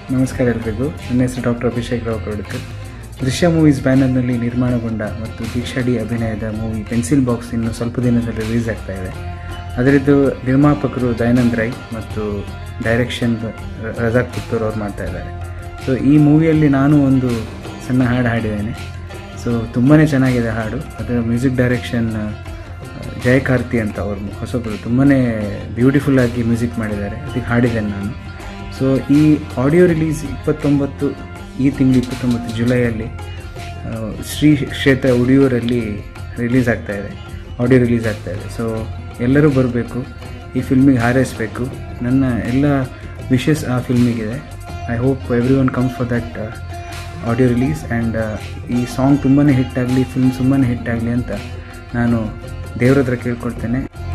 ನಮಸ್ಕಾರ ಎಲ್ರಿಗೂ ನನ್ನ ಹೆಸರು ಡಾಕ್ಟರ್ ಅಭಿಷೇಕ್ ರಾವ್ ಕರ್ಡ್ಕರ್ ದೃಶ್ಯ ಮೂವೀಸ್ ಬ್ಯಾನರ್ನಲ್ಲಿ ನಿರ್ಮಾಣಗೊಂಡ ಮತ್ತು ದೀಕ್ಷಾ ಡಿ ಅಭಿನಯದ ಮೂವಿ ಪೆನ್ಸಿಲ್ ಬಾಕ್ಸ್ ಇನ್ನು ಸ್ವಲ್ಪ ದಿನದಲ್ಲಿ ರಿಲೀಸ್ ಆಗ್ತಾ ಇದೆ ಅದರದ್ದು ನಿರ್ಮಾಪಕರು ದಯಾನಂದ್ ರೈ ಮತ್ತು ಡೈರೆಕ್ಷನ್ ರಜಾಕ್ ಪುತ್ತೂರ್ ಅವ್ರು ಮಾಡ್ತಾ ಇದ್ದಾರೆ ಸೊ ಈ ಮೂವಿಯಲ್ಲಿ ನಾನು ಒಂದು ಸಣ್ಣ ಹಾಡು ಹಾಡಿದ್ದೇನೆ ಸೊ ತುಂಬಾ ಚೆನ್ನಾಗಿದೆ ಹಾಡು ಅದರ ಮ್ಯೂಸಿಕ್ ಡೈರೆಕ್ಷನ್ ಜಯ ಕಾರ್ತಿ ಅಂತ ಅವರು ಹೊಸಬರು ತುಂಬಾ ಬ್ಯೂಟಿಫುಲ್ ಆಗಿ ಮ್ಯೂಸಿಕ್ ಮಾಡಿದ್ದಾರೆ ಅದಕ್ಕೆ ಹಾಡಿದ್ದೇನೆ ನಾನು ಸೊ ಈ ಆಡಿಯೋ ರಿಲೀಸ್ ಇಪ್ಪತ್ತೊಂಬತ್ತು ಈ ತಿಂಗಳು ಇಪ್ಪತ್ತೊಂಬತ್ತು ಜುಲೈಯಲ್ಲಿ ಆ, ಶ್ರೀ ಕ್ಷೇತ್ರ ಉಡಿಯೂರಲ್ಲಿ ರಿಲೀಸ್ ಆಗ್ತಾ ಇದೆ ಆಡಿಯೋ ರಿಲೀಸ್ ಆಗ್ತಾ ಇದೆ ಸೊ ಎಲ್ಲರೂ ಬರಬೇಕು ಈ ಫಿಲ್ಮಿಗೆ ಹಾರೈಸಬೇಕು ನನ್ನ ಎಲ್ಲ ವಿಶಸ್ ಆ ಫಿಲ್ಮಿಗಿದೆ I hope everyone comes for that audio release and ಈ ಸಾಂಗ್ ತುಂಬಾ ಹಿಟ್ ಆಗಲಿ ಫಿಲ್ಮ್ ತುಂಬಾ ಹಿಟ್ ಆಗಲಿ ಅಂತ ನಾನು ದೇವ್ರ ಹತ್ರ ಕೇಳ್ಕೊಳ್ತೇನೆ